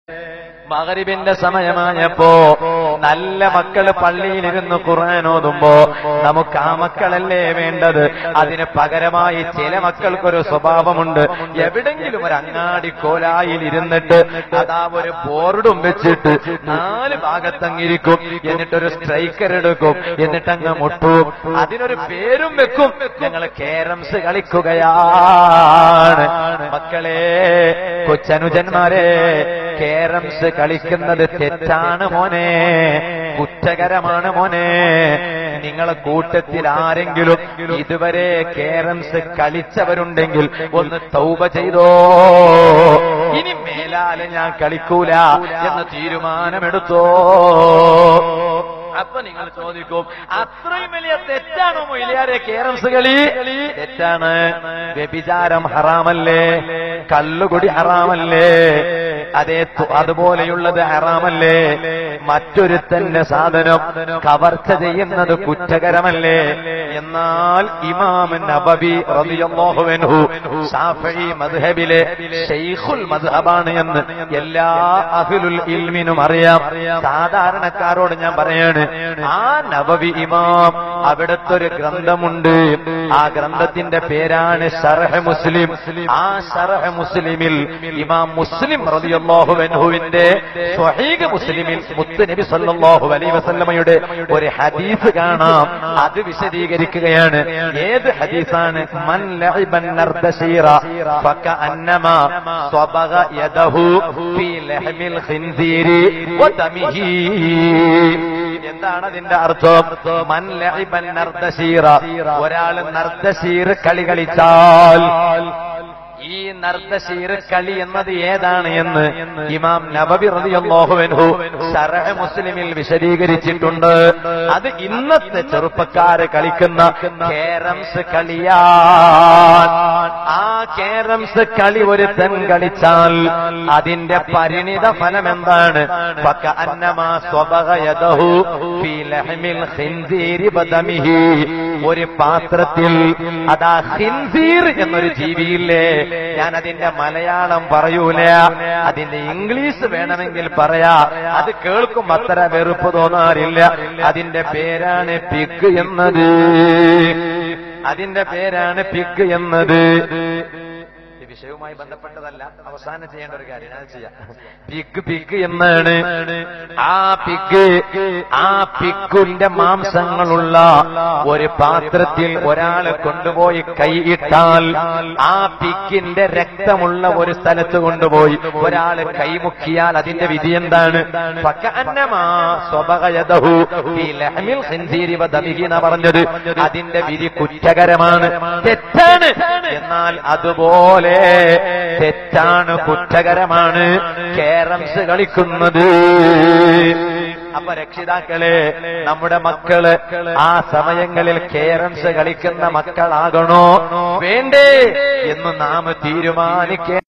മകരിബിന്റെ സമയമായപ്പോ നല്ല മക്കള് പള്ളിയിലിരുന്ന് ഖുർആൻ ഓതുമ്പോ നമുക്ക് ആ മക്കളല്ലേ വേണ്ടത് അതിന് പകരമായി ചില മക്കൾക്കൊരു സ്വഭാവമുണ്ട് എവിടെങ്കിലും ഒരു അങ്ങാടി കോലായിൽ ഇരുന്നിട്ട് അതാ ഒരു ബോർഡും വെച്ചിട്ട് നാല് ഭാഗത്തങ്ങിരിക്കും എന്നിട്ടൊരു സ്ട്രൈക്കർ എടുക്കും എന്നിട്ടങ്ങ് മുട്ടും അതിനൊരു പേരും വെക്കും ഞങ്ങൾ കേരംസ് കളിക്കുകയാണ് മക്കളെ കൊച്ചനുജന്മാരെ കേരംസ് കളിക്കുന്നത് തെറ്റാണ് മോനെ കുറ്റകരമാണ് മോനെ നിങ്ങളെ കൂട്ടത്തിൽ ആരെങ്കിലും ഇതുവരെ കേരംസ് കളിച്ചവരുണ്ടെങ്കിൽ ഒന്ന് തൗബ ചെയ്തോ ഇനി മേലാല് ഞാൻ കളിക്കൂല എന്ന് തീരുമാനമെടുത്തോ അപ്പൊ നിങ്ങൾ ചോദിക്കും അത്രയും വലിയ തെറ്റാണോ മൊയിലിയാരെ കേരംസ് കളി തെറ്റാണ് വ്യഭിചാരം ഹറാമല്ലേ കള്ളുകുടി ഹറാമല്ലേ അതേ തു- അതുപോലെയുള്ളത് ഹറാമല്ലേ മറ്റൊരുത്തന്റെ സാധനം കവർച്ച ചെയ്യുന്നത് കുറ്റകരമല്ലേ എന്നാൽ ഇമാം നബബി റളിയല്ലാഹു അൻഹു ഷാഫി മദ്ഹബിലെ ഷെയ്ഖുൽ മദ്ഹബാണ് എന്ന് എല്ലാ അഹ്ലുൽ ഇൽമിനും അറിയാം സാധാരണക്കാരോട് ഞാൻ പറയാണ് ആ നബവി ഇമാം അവിടുത്തെ ഒരു ഗ്രന്ഥമുണ്ട് ആ ഗ്രന്ഥത്തിന്റെ പേരാണ് ഷർഹ് മുസ്ലിം ആ ഷർഹ് മുസ്ലിമിൽ ഇമാം മുസ്ലിം റളിയല്ലാഹു അൻഹുവിന്റെ സ്വഹീഹ് മുസ്ലിമിൽ മുത്ത് നബി സല്ലല്ലാഹു അലൈഹി വസല്ലമയുടെ ഒരു ഹദീസ് കാണാം അത് വിശദീകരിക്കുകയാണ് ഏത് ഹദീസാണ് മൻ ലഇബൻ നർദശീറ ഫകഅന്നമാ സ്വബഗ യദഹു ഫീ ലഹ്മിൽ ഖിൻസീരി വദമിഹി എന്താണ് അതിന്റെ അർത്ഥം മൻ ലഇബൻ നർദശീറ ഒരാൾ നർദശീർ കളി കളിച്ചാൽ ഈ നർദശീർ കളി എന്നത് ഏതാണ് എന്ന് ഇമാം നബബി റളിയല്ലാഹു അൻഹു ശറഹ് മുസ്ലിമിൽ വിശദീകരിച്ചിട്ടുണ്ട് അത് ഇന്നത്തെ ചെറുപ്പക്കാര് കളിക്കുന്ന കേരംസ് കളിയാൻ ആ കേരംസ് കളി ഒരുത്തൻ കളിച്ചാൽ അതിന്റെ പരിണിത ഫലം എന്താണ് ഫകഅന്നമാ സ്വബഗ യദഹു ഫീ ലഹ്മിൽ ഖിൻസീരി ബദമിഹി ഒരു പാത്രത്തിൽ അതാ ഖിൻസീർ എന്നൊരു ജീവിയില്ലേ ഞാൻ അതിന്റെ മലയാളം പറയൂല അതിന്റെ ഇംഗ്ലീഷ് വേണമെങ്കിൽ പറയാ അത് കേൾക്കും അത്ര വെറുപ്പ് തോന്നാറില്ല അതിന്റെ പേരാണ് പിഗ് എന്നത് അതിന്റെ പേരാണ് പിഗ് എന്നത് ഈ വിഷയവുമായി ബന്ധപ്പെട്ടതല്ല അവസാനം ചെയ്യേണ്ട ഒരു കാര്യം ഞാൻ ചെയ്യാം പിഗ് പിഗ് എന്നാണ് ആ പിഗ് ആ പിഗിന്റെ മാംസങ്ങളുള്ള ഒരു പാത്രത്തിൽ ഒരാളെ കൊണ്ടുപോയി കൈയിട്ടാൽ ആ പിഗിന്റെ രക്തമുള്ള ഒരു സ്ഥലത്ത് കൊണ്ടുപോയി ഒരാള് കൈമുക്കിയാൽ അതിന്റെ വിധി എന്താണ് ഫകഅന്നമാ സ്വബഗയദഹു ഫീ ലഹ്മിൽ ഖിൻസീരി വദമിഹി എന്നാ പറഞ്ഞത് അതിന്റെ വിധി കുറ്റകരമാണ് തെറ്റാണ് എന്നാൽ അതുപോലെ തെറ്റാണ് കുറ്റകരമാണ് കേരംസ് കളിക്കുന്നത് അപ്പൊ രക്ഷിതാക്കളെ നമ്മുടെ മക്കള് ആ സമയങ്ങളിൽ കേരംസ് കളിക്കുന്ന മക്കളാകണോ വേണ്ടേ എന്ന് നാം തീരുമാനിക്കേ